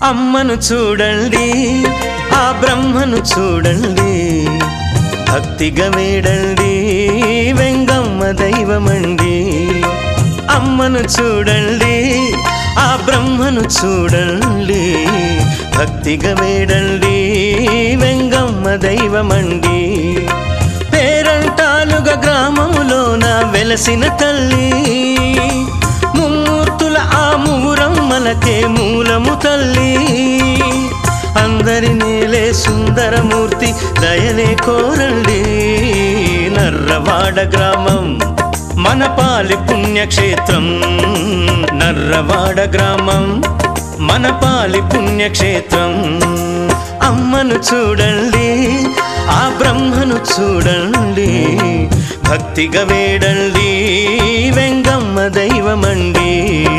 అమ్మను చూడండి ఆ బ్రహ్మను చూడండి భక్తిగా వేడండి వెంగమ్మ దైవమండి అమ్మను చూడండి ఆ బ్రహ్మను చూడండి భక్తిగా వేడండి వెంగమ్మ దైవమండి పేరంటాలుగా గ్రామములోన వెలసిన తల్లి ముమ్మూర్తుల ఆ మూరమ్మలకే మూలము తల్లి అందరి నేలే సుందరమూర్తి దయనే కోరండి నర్రవాడ గ్రామం మన పాలి పుణ్యక్షేత్రం నర్రవాడ గ్రామం మన పాలి పుణ్యక్షేత్రం అమ్మను చూడండి ఆ బ్రహ్మను చూడండి భక్తిగా వేడండి వెంగమ్మ దైవమండి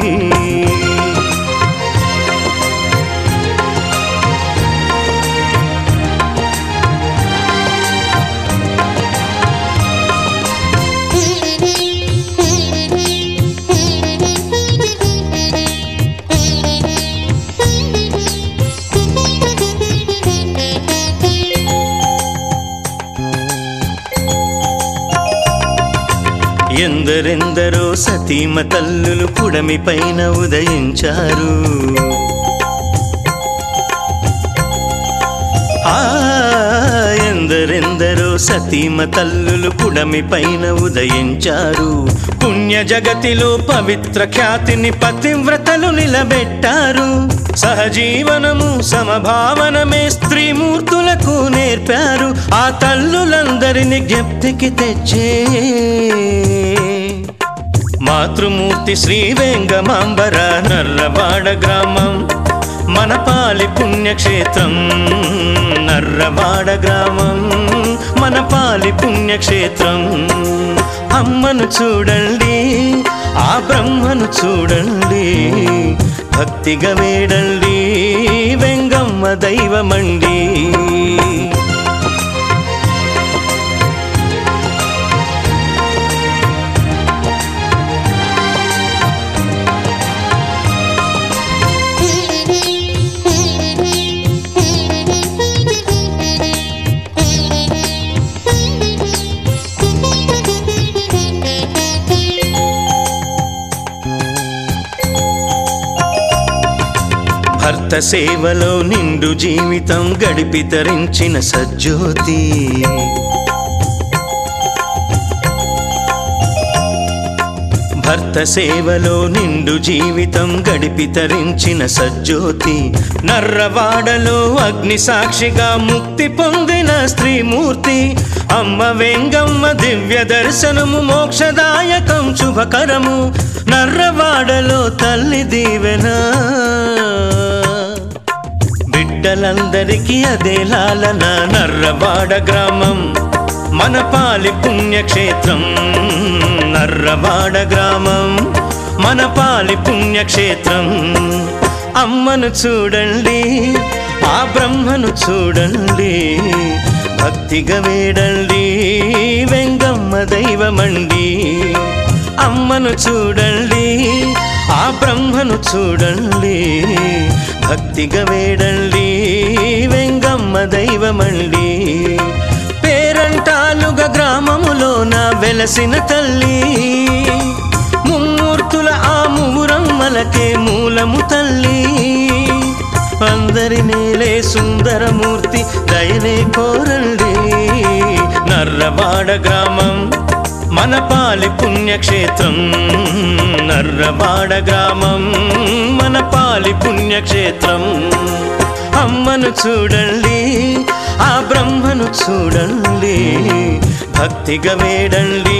ఎందరెందరో సతీమ తల్లులు పుడమి పైన ఉదయించారు ఆ ఎందరెందరో సతీమ తల్లులు పుడమి పైన ఉదయించారు పుణ్య జగతిలో పవిత్ర ఖ్యాతిని పతివ్రతలు నిలబెట్టారు సహజీవనము సమభావనమే స్త్రీమూర్తులకు నేర్పారు ఆ తల్లులందరిని జ్ఞప్తికి తెచ్చే మాతృమూర్తి శ్రీ వెంగమాంబర నర్రవాడ గ్రామం మన పాలి పుణ్యక్షేత్రం నర్రవాడ గ్రామం మన పాలి పుణ్యక్షేత్రం అమ్మను చూడండి ఆ బ్రహ్మను చూడండి భక్తిగా వేడండి వెంగమ్మ దైవమండి భర్త సేవలో నిండు జీవితం గడిపి తరించిన సజ్జోతి భర్త సేవలో నిండు జీవితం గడిపి తరించిన సజ్జోతి నర్రవాడలో అగ్ని సాక్షిగా ముక్తి పొందిన స్త్రీమూర్తి అమ్మ వెంగమ్మ దివ్య దర్శనము మోక్షదాయకం శుభకరము నర్రవాడలో తల్లి దీవెనా బిడ్డలందరికీ అదే లాలన నర్రవాడ గ్రామం మన పాలి పుణ్యక్షేత్రం నర్రవాడ గ్రామం మన పాలి పుణ్యక్షేత్రం అమ్మను చూడండి ఆ బ్రహ్మను చూడండి భక్తిగా వేడండి వెంగమ్మ దైవమండి అమ్మను చూడండి ఆ బ్రహ్మను చూడండి భక్తిగా వేడండి వెంగమ్మ దైవమండి పేరంటాలుగా గ్రామములోన వెలసిన తల్లి ముమ్మూర్తుల ఆ మూరమ్మలకే మూలము తల్లి అందరి నేలే సుందరమూర్తి దయనే కోరండి నర్రవాడ గ్రామం మన పాలి పుణ్యక్షేత్రం నర్రవాడ గ్రామం మన పాలి పుణ్యక్షేత్రం అమ్మను చూడండి ఆ బ్రహ్మను చూడండి భక్తిగా వేడండి